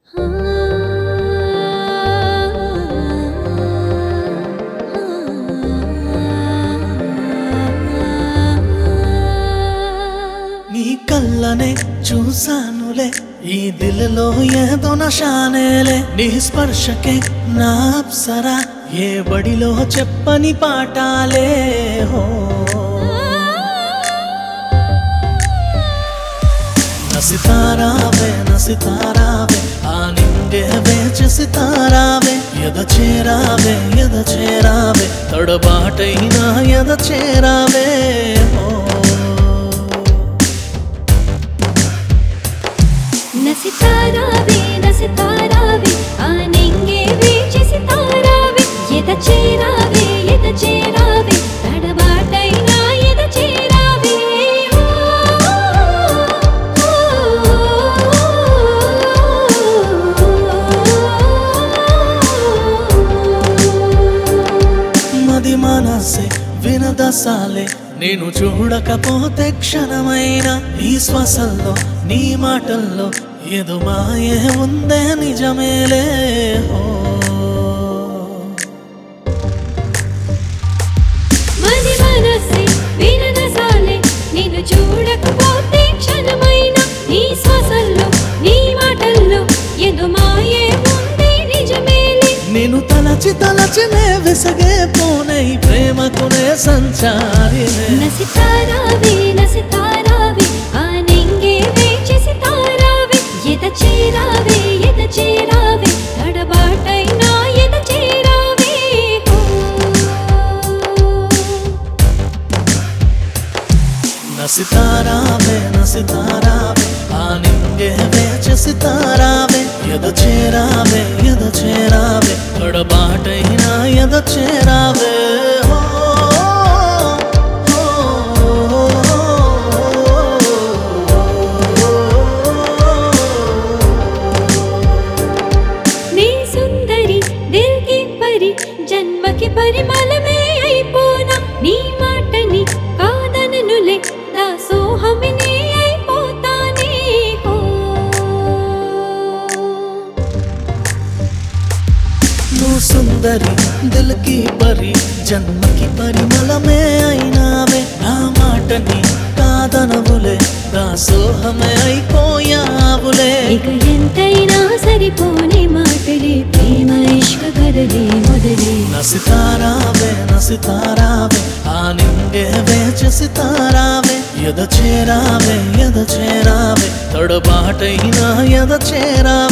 నీ కళ్ళనే చూసానులే ఈ దిల్లో ఏదో నషానేలే నీ స్పర్శకే నా అప్సరా ఏ బడిలో చెప్పని పాఠాలే హో నసితారావే నసితారావే ఆ నిండే వేచి సితారావే ఎద చేరావే ఎద చేరావే తడబాటైనా ఎద చేరావే ఓ నసితారావే నసితారావే ఆ నింగే వీచి సితారావే ఎద చేరావే ఎద చేరావే తడబాటైనా ఎద చేరావే ఓ, మది మనసే వినదసాలే నేను చూడకపోతే క్షణమైన ఈ శ్వాసల్లో నీ మాటల్లో ఏదో మాయే ఉందే నిజమేలే ఓ మది మనసే వినదసాలే నిన్ను చూడకపోతే క్షణమైన నీ శ్వాసల్లో నీ మాటల్లో ఏదో మాయే ఉంది నిజమేలే నేను తలచి తలచినే విసగే పోనే ఈ ప్రేమకునే సంచారినే నసితారావే నసితారావే ఆ నింగే వేచి సితారావే ఎద చేరావే ఎద చేరావే తడబాటైనా ఎద చేరావే ఓ. నసితారావే నసితారావే ఆ నింగే వేచి సితారావే ఎద చేరావే ఎద చేరావే తొడబాటైనా ఎద చేరావే ఓ, ఓ, నీ సుందరి దిల్ కి పరి జన్మకి పరిమళమే అయిపోనా నీ మాటని కాదననులే దాసోహమినే అయిపోతానే హో నువ్వు సుందరి దిల్కి పరి జన్మకి పరిమళమే అయినావే నా మాటని కాదనవులే దాసోహమే అయిపోయావులే ఇక ఎంతైనా సరిపోని మాటలే ప్రేమ ఇష్క కదలే మొదలే నసితారావే నసితారావే ఆ నింగే వేచి సితారావే ఎద చేరావే ఎద చేరావే తొడబాటైనా ఎద చేరావే